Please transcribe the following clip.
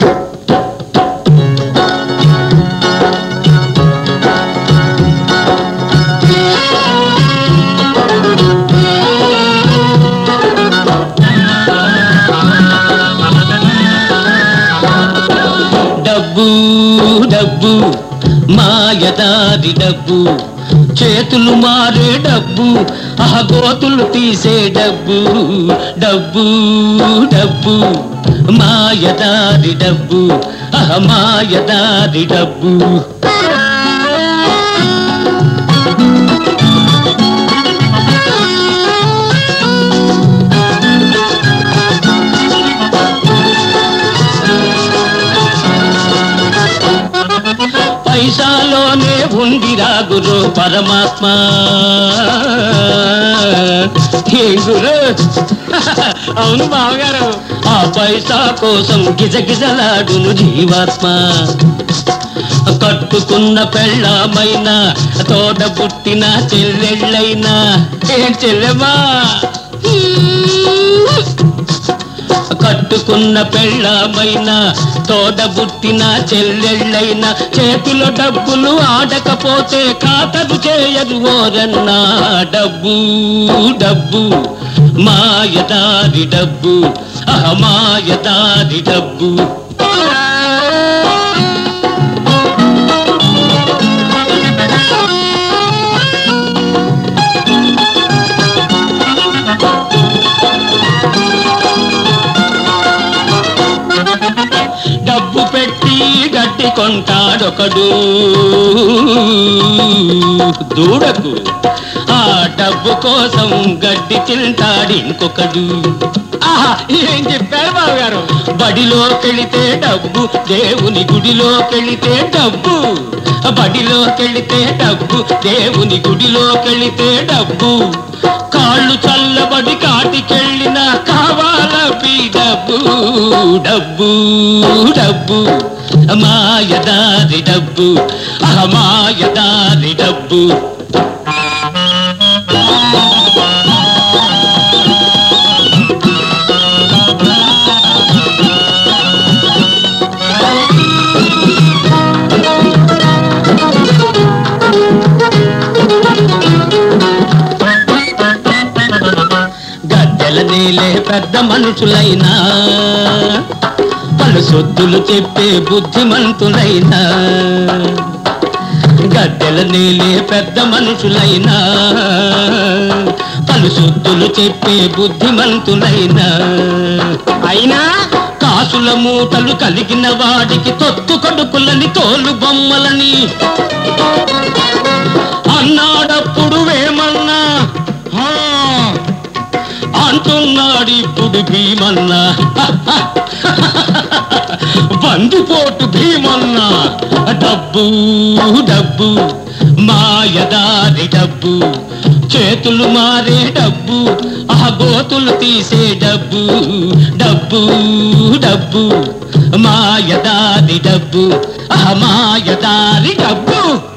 డబ్బు డబ్బు మాయదారి డబ్బు చేతులు మారే డబ్బు అహగోతులు తీసే డబ్బు డబ్బు డబ్బు మాయదారి డబ్బు అహ మాయదారి డబ్బు పైసాలోనే ఉందిరా గురు పరమాత్మ ఏం గురు అవును బావగారు ఆ పైసా కోసం గిజగిజలాడును జీవాత్మ కట్టుకున్న పెళ్ళమైనా తోడ పుట్టిన చెల్లెళ్ళైనా ఏం చెల్లెమ్మా కట్టుకున్న పెళ్ళమైనా తోడబుట్టిన చెల్లెళ్ళైనా చేతిలో డబ్బులు ఆడకపోతే ఖాతరు చేయదు ఓరన్నా డబ్బు డబ్బు మాయదారి డబ్బు అహ మాయదారి డబ్బు డబ్బు పెట్టి గడ్డి కొంటాడొకడు దూడకు ఆ డబ్బు కోసం గడ్డి తింటాడు ఇంకొకడు ఆహా ఏం చెప్పారు బావగారు బడిలోకెళితే డబ్బు దేవుని గుడిలోకెళితే డబ్బు బడిలోకెళితే డబ్బు దేవుని గుడిలోకెళితే డబ్బు కాళ్ళు చల్లబడి కాటికెళ్ళినా కావాలపి డబ్బు డబ్బు డబ్బు మాయదారి డబ్బు అహమాయదారి డబ్బు గద్దెల నీలే పెద్ద మనుషులైనా పలు సొద్దులు చెప్పే బుద్ధిమంతులైనా గద్దెల నీలే పెద్ద మనుషులైనా పలు సొద్దులు చెప్పే బుద్ధిమంతులైనా అయినా కాసుల మూటలు కలిగిన వాడికి తొత్తు కొడుకులని తోలు బొమ్మలని అన్నాడప్పుడు వేమన్నా హా, అంటున్నాడు ఇప్పుడు భీమన్నా బందిపోటు భీమన్నా డబ్బు డబ్బు మాయదారి డబ్బు చేతులు మారే డబ్బు ఆ గోతులు తీసే డబ్బు డబ్బు డబ్బు మాయదారి డబ్బు ఆ మాయదారి డబ్బు